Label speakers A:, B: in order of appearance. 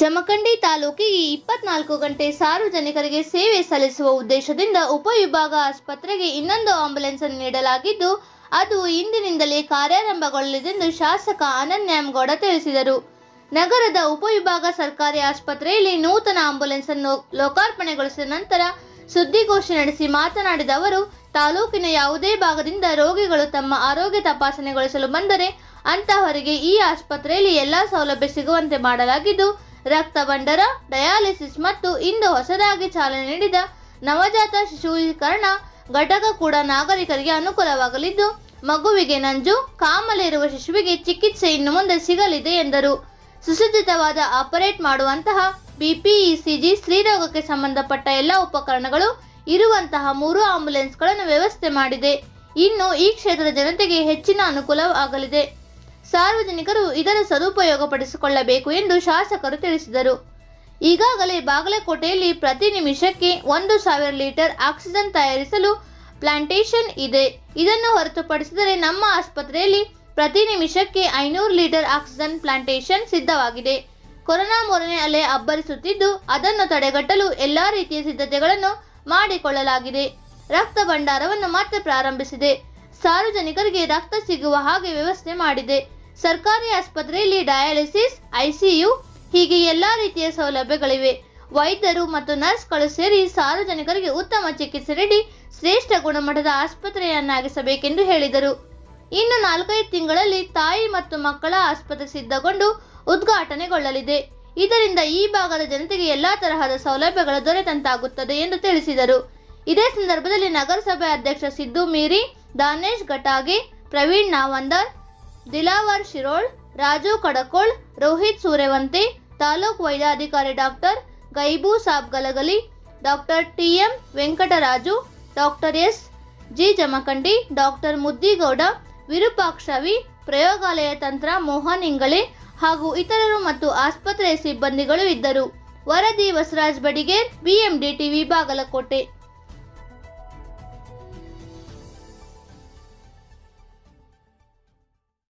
A: ಜಮಖಂಡಿ ತಾಲೂಕಿಗೆ ಇಪ್ಪತ್ನಾಲ್ಕು ಗಂಟೆ ಸಾರ್ವಜನಿಕರಿಗೆ ಸೇವೆ ಸಲ್ಲಿಸುವ ಉದ್ದೇಶದಿಂದ ಉಪವಿಭಾಗ ಆಸ್ಪತ್ರೆಗೆ ಇನ್ನೊಂದು ಆಂಬ್ಯುಲೆನ್ಸ್ ಅನ್ನು ನೀಡಲಾಗಿದ್ದು ಅದು ಇಂದಿನಿಂದಲೇ ಕಾರ್ಯಾರಂಭಗೊಳ್ಳಲಿದೆಂದು ಶಾಸಕ ಅನನ್ಯಾಮಗೌಡ ತಿಳಿಸಿದರು ನಗರದ ಉಪವಿಭಾಗ ಸರ್ಕಾರಿ ಆಸ್ಪತ್ರೆಯಲ್ಲಿ ನೂತನ ಆಂಬ್ಯುಲೆನ್ಸ್ ಅನ್ನು ಲೋಕಾರ್ಪಣೆಗೊಳಿಸಿದ ನಂತರ ಸುದ್ದಿಗೋಷ್ಠಿ ನಡೆಸಿ ಮಾತನಾಡಿದ ಅವರು ತಾಲೂಕಿನ ಯಾವುದೇ ಭಾಗದಿಂದ ರೋಗಿಗಳು ತಮ್ಮ ಆರೋಗ್ಯ ತಪಾಸಣೆಗೊಳಿಸಲು ಬಂದರೆ ಅಂತಹವರಿಗೆ ಈ ಆಸ್ಪತ್ರೆಯಲ್ಲಿ ಎಲ್ಲಾ ಸೌಲಭ್ಯ ಸಿಗುವಂತೆ ಮಾಡಲಾಗಿದ್ದು ರಕ್ತ ಭಂಡಾರ ಡಯಾಲಿಸಿಸ್ ಮತ್ತು ಇಂದು ಹೊಸದಾಗಿ ಚಾಲನೆ ನೀಡಿದ ನವಜಾತ ಶಿಶುವೀಕರಣ ಘಟಕ ಕೂಡ ನಾಗರಿಕರಿಗೆ ಅನುಕೂಲವಾಗಲಿದ್ದು ಮಗುವಿಗೆ ನಂಜು ಕಾಮಲೆ ಇರುವ ಶಿಶುವಿಗೆ ಚಿಕಿತ್ಸೆ ಇನ್ನು ಮುಂದೆ ಸಿಗಲಿದೆ ಎಂದರು ಸುಸಜ್ಜಿತವಾದ ಆಪರೇಟ್ ಮಾಡುವಂತಹ ಬಿಪಿಇಸಿಜಿ ಸ್ತ್ರೀರೋಗಕ್ಕೆ ಸಂಬಂಧಪಟ್ಟ ಎಲ್ಲ ಉಪಕರಣಗಳು ಇರುವಂತಹ ಮೂರು ಆಂಬ್ಯುಲೆನ್ಸ್ಗಳನ್ನು ವ್ಯವಸ್ಥೆ ಮಾಡಿದೆ ಇನ್ನು ಈ ಕ್ಷೇತ್ರದ ಜನತೆಗೆ ಹೆಚ್ಚಿನ ಅನುಕೂಲವಾಗಲಿದೆ ಸಾರ್ವಜನಿಕರು ಇದರ ಸದುಪಯೋಗ ಪಡಿಸಿಕೊಳ್ಳಬೇಕು ಎಂದು ಶಾಸಕರು ತಿಳಿಸಿದರು ಈಗಾಗಲೇ ಬಾಗಲಕೋಟೆಯಲ್ಲಿ ಪ್ರತಿ ನಿಮಿಷಕ್ಕೆ ಒಂದು ಸಾವಿರ ಲೀಟರ್ ಆಕ್ಸಿಜನ್ ತಯಾರಿಸಲು ಪ್ಲಾಂಟೇಶನ್ ಇದೆ ಇದನ್ನು ಹೊರತುಪಡಿಸಿದರೆ ನಮ್ಮ ಆಸ್ಪತ್ರೆಯಲ್ಲಿ ಪ್ರತಿ ನಿಮಿಷಕ್ಕೆ ಐನೂರು ಲೀಟರ್ ಆಕ್ಸಿಜನ್ ಪ್ಲಾಂಟೇಶನ್ ಸಿದ್ಧವಾಗಿದೆ ಕೊರೋನಾ ಮೂರನೇ ಅಲೆ ಅಬ್ಬರಿಸುತ್ತಿದ್ದು ಅದನ್ನು ತಡೆಗಟ್ಟಲು ಎಲ್ಲಾ ರೀತಿಯ ಸಿದ್ಧತೆಗಳನ್ನು ಮಾಡಿಕೊಳ್ಳಲಾಗಿದೆ ರಕ್ತ ಭಂಡಾರವನ್ನು ಮತ್ತೆ ಪ್ರಾರಂಭಿಸಿದೆ ಸಾರ್ವಜನಿಕರಿಗೆ ರಕ್ತ ಸಿಗುವ ಹಾಗೆ ವ್ಯವಸ್ಥೆ ಮಾಡಿದೆ ಸರ್ಕಾರಿ ಆಸ್ಪತ್ರೆಯಲ್ಲಿ ಡಯಾಲಿಸಿಸ್ ಐಸಿಯು ಹೀಗೆ ಎಲ್ಲಾ ರೀತಿಯ ಸೌಲಭ್ಯಗಳಿವೆ ವೈದ್ಯರು ಮತ್ತು ನರ್ಸ್ಗಳು ಸೇರಿ ಸಾರ್ವಜನಿಕರಿಗೆ ಉತ್ತಮ ಚಿಕಿತ್ಸೆ ನೀಡಿ ಶ್ರೇಷ್ಠ ಗುಣಮಟ್ಟದ ಆಸ್ಪತ್ರೆಯನ್ನಾಗಿಸಬೇಕೆಂದು ಹೇಳಿದರು ಇನ್ನು ನಾಲ್ಕೈದು ತಿಂಗಳಲ್ಲಿ ತಾಯಿ ಮತ್ತು ಮಕ್ಕಳ ಆಸ್ಪತ್ರೆ ಸಿದ್ಧಗೊಂಡು ಉದ್ಘಾಟನೆಗೊಳ್ಳಲಿದೆ ಇದರಿಂದ ಈ ಭಾಗದ ಜನತೆಗೆ ಎಲ್ಲಾ ತರಹದ ಸೌಲಭ್ಯಗಳು ದೊರೆತಂತಾಗುತ್ತದೆ ಎಂದು ತಿಳಿಸಿದರು ಇದೇ ಸಂದರ್ಭದಲ್ಲಿ ನಗರಸಭೆ ಅಧ್ಯಕ್ಷ ಸಿದ್ದು ಮೀರಿ ದಾನೇಶ್ ಗಟಾಗೆ ಪ್ರವೀಣ್ ನಾವಂದರ್ ದಿಲಾವರ್ ಶಿರೋಳ್ ರಾಜು ಕಡಕೋಳ್ ರೋಹಿತ್ ಸೂರ್ಯವಂತೆ ತಾಲೂಕು ವೈದ್ಯಾಧಿಕಾರಿ doctor Gaibu Sab Galagali doctor T M Venkataraju doctor S G Jamakhandi doctor Muddigowda ವಿರೂಪಾಕ್ಷವಿ ಪ್ರಯೋಗಾಲಯ ತಂತ್ರ ಮೋಹನ್ ಇಂಗಳೆ ಹಾಗೂ ಇತರರು ಮತ್ತು ಆಸ್ಪತ್ರೆಯ ಸಿಬ್ಬಂದಿಗಳು ಇದ್ದರು ವರದಿ ಬಸವರಾಜ್ ಬಡಿಗೇರ್ ಬಿಎಂಡಿ ಟಿವಿ ಬಾಗಲಕೋಟೆ